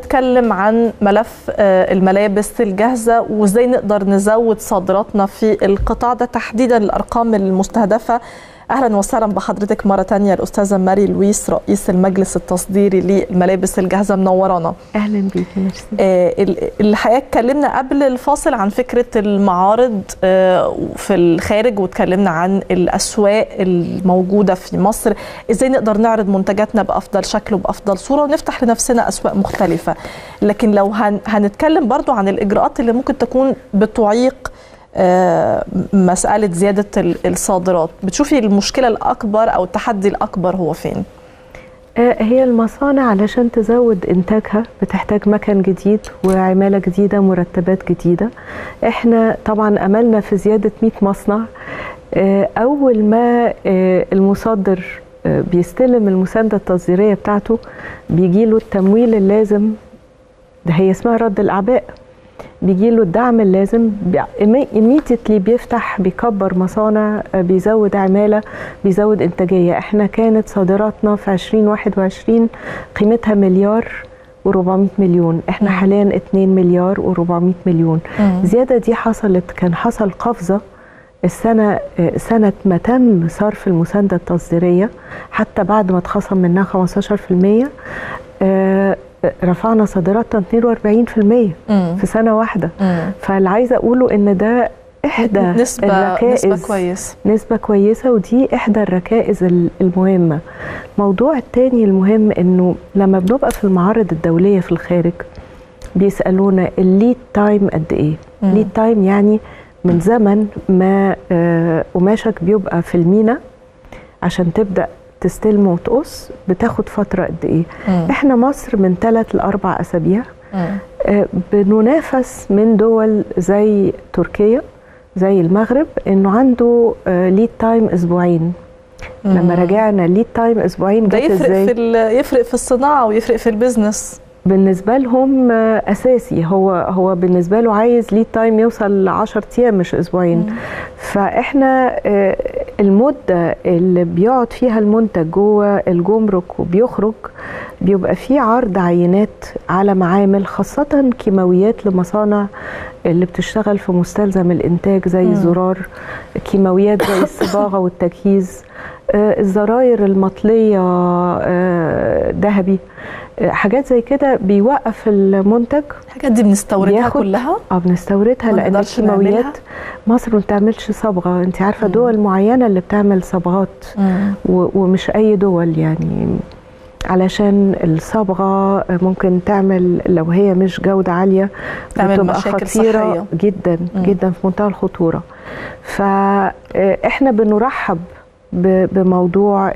نتكلم عن ملف الملابس الجاهزة وإزاي نقدر نزود صادراتنا في القطاع ده تحديدا الأرقام المستهدفة اهلا وسهلا بحضرتك مره تانية الاستاذه ماري لويس رئيس المجلس التصديري للملابس الجاهزه منورانا اهلا بيكي ميرسي آه الحقيقه اتكلمنا قبل الفاصل عن فكره المعارض آه في الخارج واتكلمنا عن الاسواق الموجوده في مصر ازاي نقدر نعرض منتجاتنا بافضل شكل وبافضل صوره ونفتح لنفسنا اسواق مختلفه لكن لو هن هنتكلم برضو عن الاجراءات اللي ممكن تكون بتعيق مسألة زيادة الصادرات بتشوفي المشكلة الأكبر أو التحدي الأكبر هو فين؟ هي المصانع علشان تزود إنتاجها بتحتاج مكان جديد وعمالة جديدة مرتبات جديدة احنا طبعا أملنا في زيادة 100 مصنع أول ما المصدر بيستلم المساندة التصديرية بتاعته بيجي له التمويل اللازم ده هي اسمها رد الأعباء بيجي له الدعم اللازم immediately بيفتح بيكبر مصانع بيزود عماله بيزود انتاجيه احنا كانت صادراتنا في 2021 قيمتها مليار و400 مليون احنا حاليا 2 مليار و400 مليون الزياده دي حصلت كان حصل قفزه السنه سنه ما تم صرف المسانده التصديريه حتى بعد ما اتخصم منها 15% آه رفعنا صادراتنا 42% مم. في سنه واحده مم. فاللي عايزه اقوله ان ده احدى نسبة الركائز نسبة كويس نسبة كويسة ودي احدى الركائز المهمة الموضوع الثاني المهم انه لما بنبقى في المعارض الدولية في الخارج بيسألونا الليد تايم قد ايه الليد تايم يعني من زمن ما قماشك بيبقى في المينا عشان تبدأ تستلم وتقص بتاخد فتره قد ايه مم. احنا مصر من ثلاث لاربع اسابيع آه بننافس من دول زي تركيا زي المغرب انه عنده آه ليد تايم اسبوعين مم. لما راجعنا ليد تايم اسبوعين ده يفرق ازاي؟ في يفرق في الصناعه ويفرق في البيزنس بالنسبه لهم اساسي هو هو بالنسبه له عايز ليد تايم يوصل ل 10 ايام مش اسبوعين مم. فاحنا المده اللي بيقعد فيها المنتج جوه الجمرك وبيخرج بيبقى فيه عرض عينات على معامل خاصه كيماويات لمصانع اللي بتشتغل في مستلزم الانتاج زي مم. الزرار كيماويات زي الصباغه والتجهيز الزراير المطليه ذهبي حاجات زي كده بيوقف المنتج الحاجات دي بنستوردها كلها اه بنستوردها لان الكيماويات مصر ما بتعملش صبغه انت عارفه مم. دول معينه اللي بتعمل صبغات ومش اي دول يعني علشان الصبغه ممكن تعمل لو هي مش جوده عاليه بتبقى خطيره صحية. جدا مم. جدا في منتهى الخطوره فاحنا بنرحب بموضوع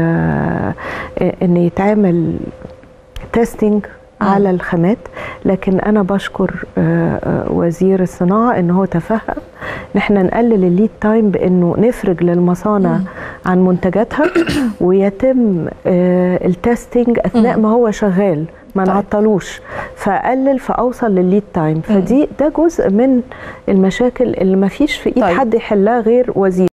ان يتعمل تيستينج على الخامات لكن انا بشكر وزير الصناعه ان هو تفهم ان احنا نقلل الليد تايم بانه نفرج للمصانع مم. عن منتجاتها ويتم التستنج اثناء مم. ما هو شغال ما نعطلوش فاقلل فاوصل للليد تايم فدي ده جزء من المشاكل اللي ما فيش في ايد طيب. حد يحلها غير وزير